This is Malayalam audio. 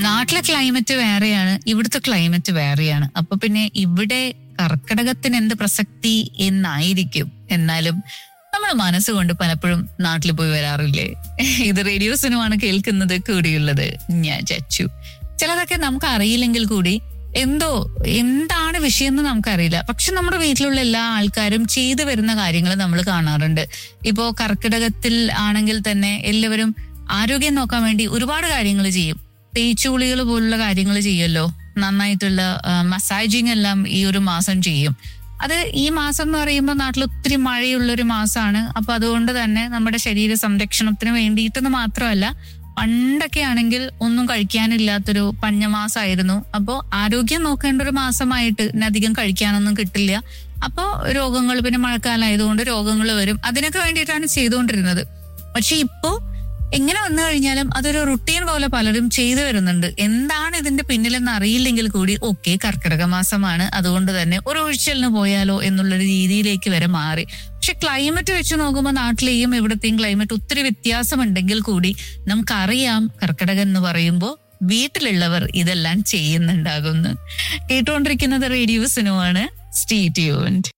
നാട്ടിലെ ക്ലൈമറ്റ് വേറെയാണ് ഇവിടുത്തെ ക്ലൈമറ്റ് വേറെയാണ് അപ്പൊ പിന്നെ ഇവിടെ കർക്കിടകത്തിന് എന്ത് പ്രസക്തി എന്നായിരിക്കും എന്നാലും നമ്മൾ മനസ്സുകൊണ്ട് പലപ്പോഴും നാട്ടിൽ പോയി വരാറില്ലേ ഇത് റേഡിയോ സിനിമയാണ് കേൾക്കുന്നത് കൂടിയുള്ളത് ഞാൻ ചച്ചു ചിലതൊക്കെ നമുക്ക് അറിയില്ലെങ്കിൽ കൂടി എന്തോ എന്താണ് വിഷയം എന്ന് നമുക്കറിയില്ല പക്ഷെ നമ്മുടെ വീട്ടിലുള്ള എല്ലാ ആൾക്കാരും ചെയ്തു വരുന്ന കാര്യങ്ങൾ നമ്മൾ കാണാറുണ്ട് ഇപ്പോ കർക്കിടകത്തിൽ ആണെങ്കിൽ തന്നെ എല്ലാവരും ആരോഗ്യം നോക്കാൻ വേണ്ടി ഒരുപാട് കാര്യങ്ങൾ ചെയ്യും തേച്ചുകുളികൾ പോലുള്ള കാര്യങ്ങൾ ചെയ്യുമല്ലോ നന്നായിട്ടുള്ള മസാജിങ് എല്ലാം ഈ ഒരു മാസം ചെയ്യും അത് ഈ മാസം എന്ന് പറയുമ്പോൾ നാട്ടിൽ ഒത്തിരി മഴയുള്ള ഒരു മാസമാണ് അപ്പൊ അതുകൊണ്ട് തന്നെ നമ്മുടെ ശരീര സംരക്ഷണത്തിന് വേണ്ടിയിട്ടെന്ന് മാത്രമല്ല പണ്ടൊക്കെ ആണെങ്കിൽ ഒന്നും കഴിക്കാനില്ലാത്തൊരു പഞ്ഞമാസമായിരുന്നു അപ്പോൾ ആരോഗ്യം നോക്കേണ്ട ഒരു മാസമായിട്ട് ഇന്ന് അധികം കഴിക്കാനൊന്നും കിട്ടില്ല അപ്പോൾ രോഗങ്ങൾ പിന്നെ മഴക്കാലമായതുകൊണ്ട് രോഗങ്ങൾ വരും അതിനൊക്കെ വേണ്ടിയിട്ടാണ് ചെയ്തുകൊണ്ടിരുന്നത് പക്ഷെ ഇപ്പോ എങ്ങനെ വന്നു കഴിഞ്ഞാലും അതൊരു റുട്ടീൻ പോലെ പലരും ചെയ്തു വരുന്നുണ്ട് എന്താണ് ഇതിന്റെ പിന്നിലെന്ന് അറിയില്ലെങ്കിൽ കൂടി ഓക്കെ കർക്കിടക മാസമാണ് അതുകൊണ്ട് തന്നെ ഒരു ഒഴിച്ചലിന് പോയാലോ എന്നുള്ളൊരു രീതിയിലേക്ക് വരെ മാറി പക്ഷെ ക്ലൈമറ്റ് വെച്ച് നോക്കുമ്പോൾ നാട്ടിലെയും ഇവിടത്തെയും ക്ലൈമറ്റ് ഒത്തിരി വ്യത്യാസമുണ്ടെങ്കിൽ കൂടി നമുക്കറിയാം കർക്കിടകം എന്ന് പറയുമ്പോൾ വീട്ടിലുള്ളവർ ഇതെല്ലാം ചെയ്യുന്നുണ്ടാകുന്നു കേട്ടുകൊണ്ടിരിക്കുന്നത് റേഡിയോ സിനുവാണ് സ്റ്റേ ട്യൂൺഡ്